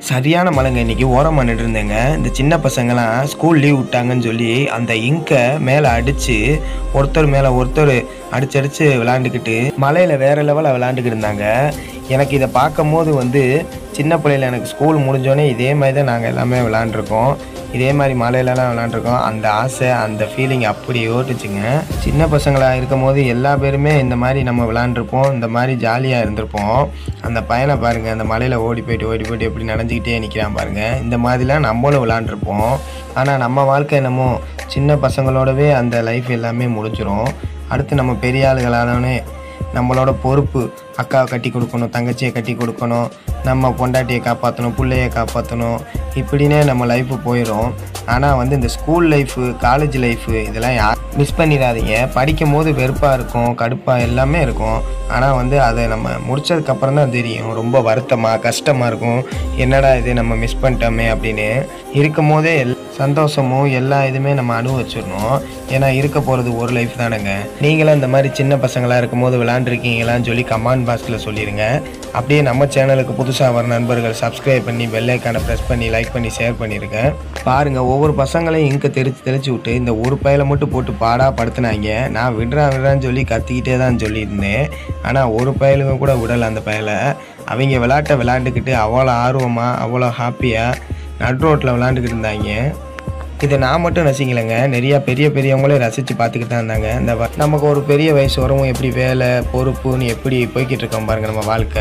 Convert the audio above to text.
சரியான மழைங்க இன்னைக்கு ஓரமாக நின்று இருந்தேங்க இந்த சின்ன பசங்களாம் ஸ்கூல் லீவ் விட்டாங்கன்னு சொல்லி அந்த இங்கை மேலே அடித்து ஒருத்தர் மேலே ஒருத்தர் அடிச்சு அடிச்சு விளாண்டுக்கிட்டு மலையில் வேற லெவலில் விளாண்டுக்கிட்டு இருந்தாங்க எனக்கு இதை பார்க்கும் போது வந்து சின்ன பிள்ளையில எனக்கு ஸ்கூல் முடிஞ்சோடனே இதே மாதிரி தான் நாங்கள் எல்லாமே விளாண்டுருக்கோம் இதே மாதிரி மலையிலலாம் விளாண்டுருக்கோம் அந்த ஆசை அந்த ஃபீலிங் அப்படி ஓட்டுச்சுங்க சின்ன பசங்களாக இருக்கும் போது எல்லா பேருமே இந்த மாதிரி நம்ம விளாண்டுருப்போம் இந்த மாதிரி ஜாலியாக இருந்திருப்போம் அந்த பையனை பாருங்கள் அந்த மலையில் ஓடி போயிட்டு ஓடி போயிட்டு எப்படி நனைஞ்சிக்கிட்டே நிற்கிறான் பாருங்கள் இந்த மாதிரிலாம் நம்மளும் விளாண்டுருப்போம் ஆனால் நம்ம வாழ்க்கை என்னமோ சின்ன பசங்களோடவே அந்த லைஃப் எல்லாமே முடிஞ்சிரும் அடுத்து நம்ம பெரிய ஆளுகளானோடனே நம்மளோட பொறுப்பு அக்காவை கட்டி கொடுக்கணும் தங்கச்சியை கட்டி கொடுக்கணும் நம்ம பொண்டாட்டியை காப்பாற்றணும் பிள்ளைய காப்பாற்றணும் இப்படின்னே நம்ம லைஃப்பு போயிடும் ஆனால் வந்து இந்த ஸ்கூல் லைஃபு காலேஜ் லைஃபு இதெல்லாம் யார் மிஸ் பண்ணிடாதீங்க படிக்கும் போது வெறுப்பாக இருக்கும் கடுப்பாக எல்லாமே இருக்கும் ஆனால் வந்து அதை நம்ம முடிச்சதுக்கப்புறம் தான் தெரியும் ரொம்ப வருத்தமாக கஷ்டமாக இருக்கும் என்னடா இது நம்ம மிஸ் பண்ணிட்டோமே அப்படின்னு இருக்கும் போதே எல் சந்தோஷமும் எல்லா இதுவுமே நம்ம அனுபவிச்சிடணும் ஏன்னா இருக்க போகிறது ஒரு லைஃப் தானேங்க நீங்களும் இந்த மாதிரி சின்ன பசங்களாக இருக்கும்போது விளாண்டுருக்கீங்களான்னு சொல்லி கமெண்ட் பாக்ஸில் சொல்லிடுங்க அப்படியே நம்ம சேனலுக்கு புதுசாக வர நண்பர்கள் சப்ஸ்கிரைப் பண்ணி பெல் ஐக்கானை ப்ரெஸ் பண்ணி லைக் பண்ணி ஷேர் பண்ணிடுங்க பாருங்கள் ஒவ்வொரு பசங்களையும் இங்கே தெளிச்சு தெளிச்சு விட்டு இந்த ஒரு பையில மட்டும் போட்டு பாடா படுத்துனாங்க நான் விடுறான் விடுறான்னு சொல்லி கத்திக்கிட்டே தான் சொல்லியிருந்தேன் ஆனால் ஒரு பயலுங்க கூட விடலை அந்த பயலை அவங்க விளையாட்டை விளையாண்டுக்கிட்டு அவ்வளோ ஆர்வமாக அவ்வளோ ஹாப்பியாக நட் ரோட்டில் விளாண்டுக்கிட்டு இருந்தாங்க இதை நான் மட்டும் ரசிக்கலைங்க நிறையா பெரிய பெரியவங்களே ரசித்து பார்த்துக்கிட்டு தான் இருந்தாங்க இந்த வ- நமக்கு ஒரு பெரிய வயசு வரவும் எப்படி வேலை பொறுப்புன்னு எப்படி போய்கிட்டு இருக்கோம் பாருங்க நம்ம வாழ்க்கை